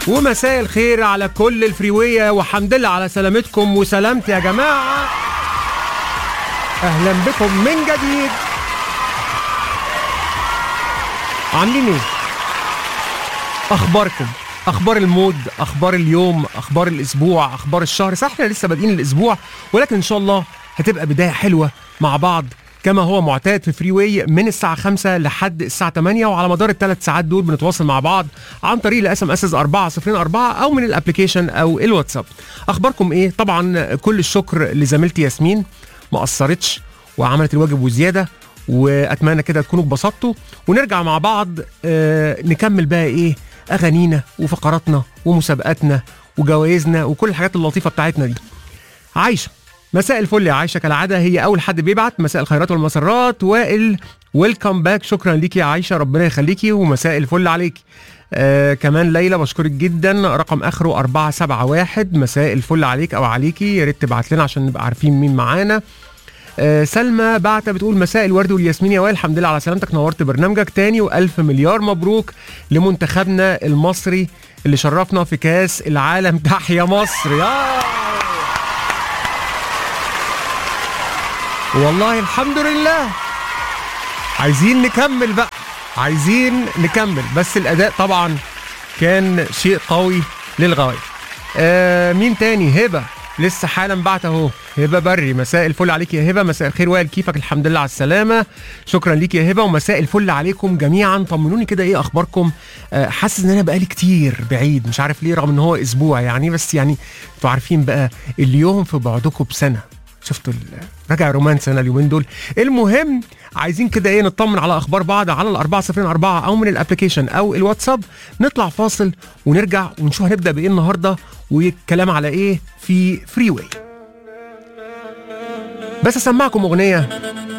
ومساء الخير على كل الفريوية وحمد لله على سلامتكم وسلامتي يا جماعة أهلا بكم من جديد عاملين ايه؟ أخباركم أخبار المود أخبار اليوم أخبار الأسبوع أخبار الشهر صح احنا لسه بادئين الأسبوع ولكن إن شاء الله هتبقى بداية حلوة مع بعض كما هو معتاد في فري واي من الساعة 5 لحد الساعة 8 وعلى مدار الثلاث ساعات دول بنتواصل مع بعض عن طريق الاس ام اس 404 او من الابلكيشن او الواتساب. اخباركم ايه؟ طبعا كل الشكر لزميلتي ياسمين ما قصرتش وعملت الواجب وزياده واتمنى كده تكونوا اتبسطتوا ونرجع مع بعض آه نكمل بقى ايه اغانينا وفقراتنا ومسابقاتنا وجوائزنا وكل الحاجات اللطيفه بتاعتنا دي. عايشه مساء الفل يا عايشه كالعاده هي اول حد بيبعت مساء الخيرات والمسرات وائل ويلكم باك شكرا ليكي يا عايشه ربنا يخليكي ومساء الفل عليكي آه كمان ليلى بشكرك جدا رقم اخره 471 مساء الفل عليك او عليكي يا ريت تبعت لنا عشان نبقى عارفين مين معانا آه سلمى بعتة بتقول مساء الورد والياسمين يا وائل الحمد لله على سلامتك نورت برنامجك تاني والف مليار مبروك لمنتخبنا المصري اللي شرفنا في كاس العالم تحيا مصر يا والله الحمد لله عايزين نكمل بقى عايزين نكمل بس الاداء طبعا كان شيء قوي للغايه آه مين تاني هبه لسه حالا بعت اهو هبه بري مساء الفل عليك يا هبه مساء الخير وائل كيفك الحمد لله على السلامه شكرا ليك يا هبه ومساء الفل عليكم جميعا طمنوني كده ايه اخباركم آه حاسس ان انا بقالي كتير بعيد مش عارف ليه رغم ان هو اسبوع يعني بس يعني انتوا عارفين بقى اليوم في بعدكم بسنه شفتوا راجع رومانس انا اليومين دول المهم عايزين كده ايه نطمن على اخبار بعض على الأربعة صفرين أربعة او من الابلكيشن او الواتساب نطلع فاصل ونرجع ونشوف هنبدا بايه النهارده والكلام على ايه في فري واي بس اسمعكم اغنيه